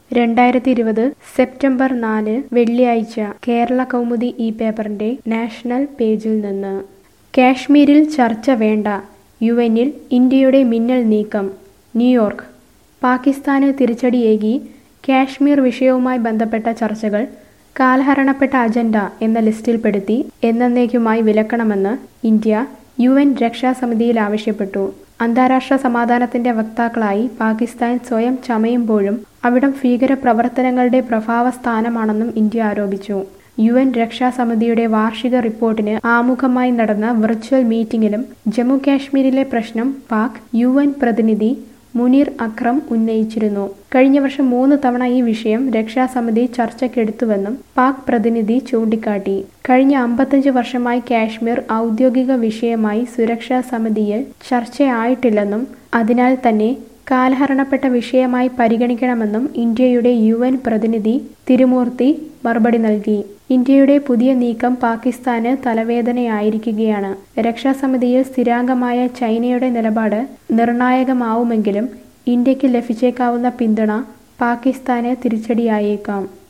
രണ്ടായിരത്തി ഇരുപത് സെപ്റ്റംബർ നാല് വെള്ളിയാഴ്ച കേരള കൗമുദി ഈ പേപ്പറിന്റെ നാഷണൽ പേജിൽ നിന്ന് കാശ്മീരിൽ ചർച്ച വേണ്ട യു എന്നിൽ ഇന്ത്യയുടെ മിന്നൽ നീക്കം ന്യൂയോർക്ക് പാകിസ്ഥാന് തിരിച്ചടിയേകി കാശ്മീർ വിഷയവുമായി ബന്ധപ്പെട്ട ചർച്ചകൾ കാലഹരണപ്പെട്ട അജണ്ട എന്ന ലിസ്റ്റിൽപ്പെടുത്തി എന്നേക്കുമായി വിലക്കണമെന്ന് ഇന്ത്യ യു എൻ രക്ഷാസമിതിയിൽ ആവശ്യപ്പെട്ടു അന്താരാഷ്ട്ര സമാധാനത്തിന്റെ വക്താക്കളായി പാകിസ്ഥാൻ സ്വയം ചമയുമ്പോഴും അവിടം ഭീകര പ്രവർത്തനങ്ങളുടെ പ്രഭാവ സ്ഥാനമാണെന്നും ഇന്ത്യ ആരോപിച്ചു യു എൻ രക്ഷാസമിതിയുടെ വാർഷിക റിപ്പോർട്ടിന് ആമുഖമായി നടന്ന വെർച്വൽ മീറ്റിംഗിലും ജമ്മു കാശ്മീരിലെ പ്രശ്നം പാക് യു എൻ പ്രതിനിധി മുനീർ അക്രം ഉന്നയിച്ചിരുന്നു കഴിഞ്ഞ വർഷം മൂന്ന് തവണ ഈ വിഷയം രക്ഷാസമിതി ചർച്ചയ്ക്കെടുത്തുവെന്നും പാക് പ്രതിനിധി ചൂണ്ടിക്കാട്ടി കഴിഞ്ഞ അമ്പത്തഞ്ച് വർഷമായി കാശ്മീർ ഔദ്യോഗിക വിഷയമായി സുരക്ഷാ സമിതിയിൽ ചർച്ചയായിട്ടില്ലെന്നും അതിനാൽ തന്നെ കാലഹരണപ്പെട്ട വിഷയമായി പരിഗണിക്കണമെന്നും ഇന്ത്യയുടെ യു എൻ പ്രതിനിധി തിരുമൂർത്തി മറുപടി നൽകി ഇന്ത്യയുടെ പുതിയ നീക്കം പാകിസ്ഥാന് തലവേദനയായിരിക്കുകയാണ് രക്ഷാസമിതിയിൽ സ്ഥിരാംഗമായ ചൈനയുടെ നിലപാട് നിർണായകമാവുമെങ്കിലും ഇന്ത്യക്ക് ലഭിച്ചേക്കാവുന്ന പിന്തുണ പാകിസ്ഥാന് തിരിച്ചടിയായേക്കാം